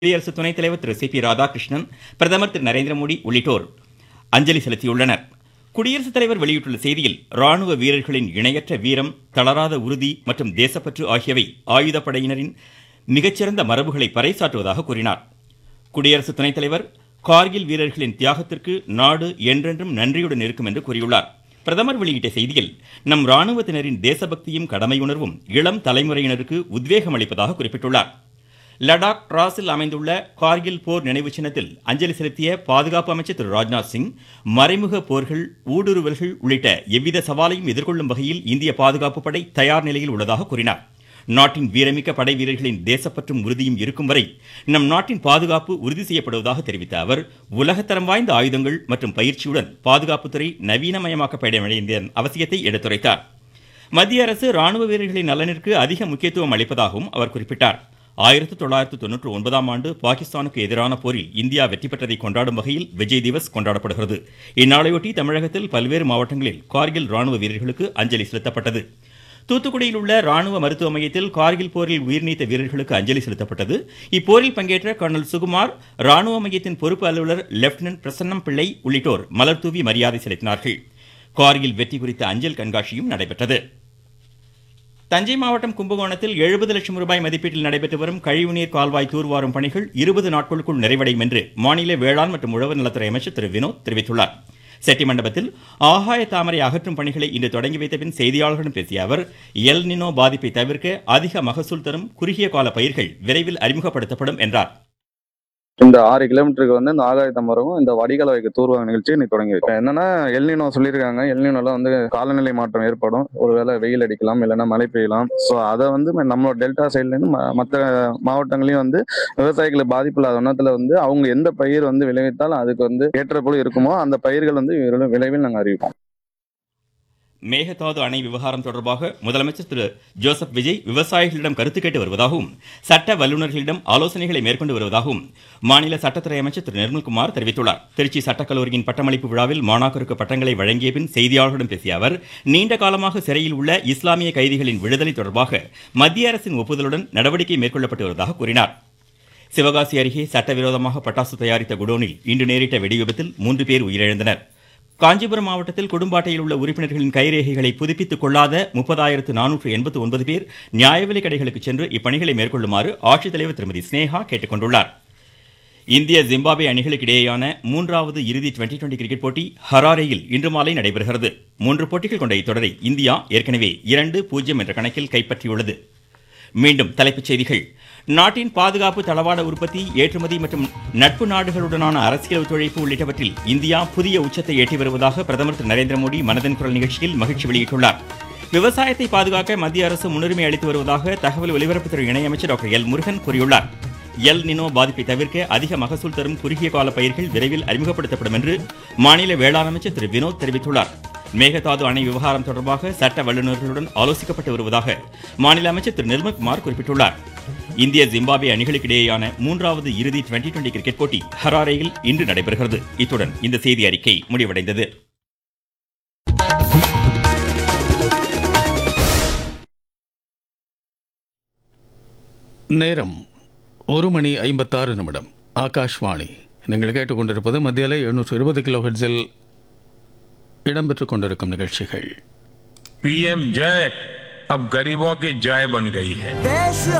குடியரசு துணைத் தலைவர் திரு சி பி ராதாகிருஷ்ணன் பிரதமர் திரு நரேந்திர மோடி உள்ளிட்டோர் அஞ்சலி செலுத்தியுள்ளனர் குடியரசுத் தலைவர் வெளியிட்டுள்ள செய்தியில் ராணுவ வீரர்களின் இணையற்ற வீரம் தளராத உறுதி மற்றும் தேசப்பற்று ஆகியவை ஆயுதப்படையினரின் மிகச்சிறந்த மரபுகளை பறைசாற்றுவதாக கூறினார் குடியரசு துணைத் தலைவர் கார்கில் வீரர்களின் தியாகத்திற்கு நாடு என்றென்றும் நன்றியுடன் இருக்கும் என்று கூறியுள்ளார் பிரதமர் வெளியிட்ட செய்தியில் நம் ராணுவத்தினரின் தேசபக்தியும் கடமையுணர்வும் இளம் தலைமுறையினருக்கு உத்வேகம் அளிப்பதாக குறிப்பிட்டுள்ளார் லடாக் டிராஸில் அமைந்துள்ள கார்கில் போர் நினைவு சின்னத்தில் அஞ்சலி செலுத்திய பாதுகாப்பு அமைச்சர் திரு ராஜ்நாத் சிங் மறைமுக போர்கள் ஊடுருவல்கள் உள்ளிட்ட எவ்வித சவாலையும் எதிர்கொள்ளும் வகையில் இந்திய பாதுகாப்பு படை தயார் நிலையில் உள்ளதாக கூறினார் நாட்டின் வீரமிக்க படை வீரர்களின் தேசப்பற்றும் உறுதியும் இருக்கும் வரை நம் நாட்டின் பாதுகாப்பு உறுதி செய்யப்படுவதாக தெரிவித்த அவர் உலகத்தரம் வாய்ந்த ஆயுதங்கள் மற்றும் பயிற்சியுடன் பாதுகாப்புத்துறை நவீனமயமாக்கப்பட வேண்டியதன் அவசியத்தை எடுத்துரைத்தார் மத்திய அரசு ராணுவ வீரர்களின் நலனிற்கு அதிக முக்கியத்துவம் அளிப்பதாகவும் அவர் குறிப்பிட்டார் ஆயிரத்தி தொள்ளாயிரத்து தொன்னூற்றி ஒன்பதாம் ஆண்டு பாகிஸ்தானுக்கு எதிரான போரில் இந்தியா வெற்றி பெற்றதை கொண்டாடும் வகையில் விஜய் திவஸ் கொண்டாடப்படுகிறது இந்நாளையொட்டி தமிழகத்தில் பல்வேறு மாவட்டங்களில் கார்கில் ராணுவ வீரர்களுக்கு அஞ்சலி செலுத்தப்பட்டது தூத்துக்குடியில் உள்ள ராணுவ மருத்துவ மையத்தில் கார்கில் போரில் உயிர்நீத்த வீரர்களுக்கு அஞ்சலி செலுத்தப்பட்டது இப்போரில் பங்கேற்ற கர்னல் சுகுமார் ராணுவ மையத்தின் பொறுப்பு அலுவலர் லெப்டினன்ட் பிரசன்னம் பிள்ளை உள்ளிட்டோர் மலர்தூவி மரியாதை செலுத்தினார்கள் கார்கில் வெற்றி குறித்த அஞ்சல் கண்காட்சியும் நடைபெற்றது தஞ்சை மாவட்டம் கும்பகோணத்தில் எழுபது லட்சம் ரூபாய் மதிப்பீட்டில் நடைபெற்று வரும் கழிவுநீர் கால்வாய் தூர்வாரும் பணிகள் இருபது நாட்களுக்குள் நிறைவடையும் என்று மாநில வேளாண் மற்றும் உழவர் நலத்துறை அமைச்சர் திரு வினோத் தெரிவித்துள்ளார் செட்டி மண்டபத்தில் ஆகாய தாமரை அகற்றும் பணிகளை இன்று தொடங்கி வைத்த பின் செய்தியாளர்களிடம் பேசிய அவர் எல் நினோ பாதிப்பை தவிர்க்க அதிக மகசூல் தரும் குறுகிய கால பயிர்கள் விரைவில் அறிமுகப்படுத்தப்படும் என்றார் இந்த ஆறு கிலோமீட்டருக்கு வந்து இந்த ஆகாய தம்பரமும் இந்த வடிகால வைக்க தூர்வாக நிகழ்ச்சி இன்னைக்கு தொடங்கி வைக்கும் என்னன்னா எல்னினோ சொல்லியிருக்காங்க எல்னினோல வந்து காலநிலை மாற்றம் ஏற்படும் ஒருவேளை வெயில் அடிக்கலாம் இல்லைன்னா மழை பெய்யலாம் ஸோ அதை வந்து நம்மளோட டெல்டா சைட்லேருந்து மற்ற மாவட்டங்களையும் வந்து விவசாயிகளை பாதிப்பு இல்லாத வண்ணத்தில் வந்து அவங்க எந்த பயிர் வந்து விளைவித்தாலும் அதுக்கு வந்து ஏற்ற போல இருக்குமோ அந்த பயிர்கள் வந்து விரைவில் விளைவில் நாங்கள் அறிவிப்போம் மேகதாது அணை விவகாரம் தொடர்பாக முதலமைச்சர் திரு ஜோசப் விஜய் விவசாயிகளிடம் கருத்து கேட்டு வருவதாகவும் சட்ட வல்லுநர்களிடம் ஆலோசனைகளை மேற்கொண்டு வருவதாகவும் மாநில சட்டத்துறை அமைச்சர் திரு நிர்மல்குமார் தெரிவித்துள்ளார் திருச்சி சட்டக்கல்லூரியின் பட்டமளிப்பு விழாவில் மாணாக்கருக்கு பட்டங்களை வழங்கிய பின் செய்தியாளர்களிடம் பேசிய அவர் நீண்ட காலமாக சிறையில் உள்ள இஸ்லாமிய கைதிகளின் விடுதலை தொடர்பாக மத்திய அரசின் ஒப்புதலுடன் நடவடிக்கை மேற்கொள்ளப்பட்டு வருவதாக கூறினார் சிவகாசி அருகே சட்டவிரோதமாக பட்டாசு தயாரித்த குடோனில் இன்று நேரிட்ட வெடிவிபத்தில் மூன்று பேர் உயிரிழந்தனர் காஞ்சிபுரம் மாவட்டத்தில் குடும்பாட்டையில் உள்ள உறுப்பினர்களின் கைரேகைகளை புதுப்பித்துக் கொள்ளாத முப்பதாயிரத்து நானூற்று எண்பத்து ஒன்பது பேர் நியாய விலைக் கடைகளுக்கு சென்று இப்பணிகளை மேற்கொள்ளுமாறு ஆட்சித்தலைவர் திருமதி ஸ்னேகா கேட்டுக் கொண்டுள்ளார் இந்திய ஜிம்பாப்வே அணிகளுக்கு இடையேயான மூன்றாவது இறுதி டுவெண்டி டுவெண்டி கிரிக்கெட் போட்டி ஹராரேயில் இன்று மாலை நடைபெறுகிறது மூன்று போட்டிகள் கொண்ட இத்தொடரை இந்தியா ஏற்கனவே இரண்டு பூஜ்ஜியம் என்ற கணக்கில் கைப்பற்றியுள்ளது மீண்டும் தலைப்புச் செய்திகள் நாட்டின் பாதுகாப்பு தளவாட உற்பத்தி ஏற்றுமதி மற்றும் நட்பு நாடுகளுடனான அரசியல் ஒத்துழைப்பு உள்ளிட்டவற்றில் இந்தியா புதிய உச்சத்தை எட்டி வருவதாக பிரதமர் திரு நரேந்திர மோடி மனதின் குரல் நிகழ்ச்சியில் மகிழ்ச்சி வெளியிட்டுள்ளார் விவசாயத்தை பாதுகாக்க மத்திய அரசு முன்னுரிமை அளித்து வருவதாக தகவல் ஒலிபரப்புத்துறை இணையமைச்சர் டாக்டர் எல் முருகன் கூறியுள்ளார் எல் நினோ பாதிப்பை தவிர்க்க அதிக மகசூல் தரும் குறுகிய கால பயிர்கள் விரைவில் அறிமுகப்படுத்தப்படும் என்று மாநில வேளாண் அமைச்சர் திரு வினோத் தெரிவித்துள்ளார் மேகதாது அணை விவகாரம் தொடர்பாக சட்ட வல்லுநர்களுடன் ஆலோசிக்கப்பட்டு வருவதாக மாநில அமைச்சர் திரு நிர்மல்குமார் குறிப்பிட்டுள்ளார் இந்திய ஜிம்பாப்வே அணிகளுக்கு இடையேயான மூன்றாவது இறுதி டுவெண்டி டுவெண்டி கிரிக்கெட் போட்டி ஹராரேயில் இன்று நடைபெறுகிறது இத்துடன் இந்த செய்தி அறிக்கை முடிவடைந்தது நேரம் ஒரு மணி ஐம்பத்தாறு நிமிடம் ஆகாஷ்வாணி நீங்கள் கேட்டுக்கொண்டிருப்பது மத்தியில் எழுநூற்று இருபது கிலோ ஹெட்ஸில் இடம்பெற்றுக் கொண்டிருக்கும் நிகழ்ச்சிகள் पीएम जय अब गरीबों की जय बन गई है देश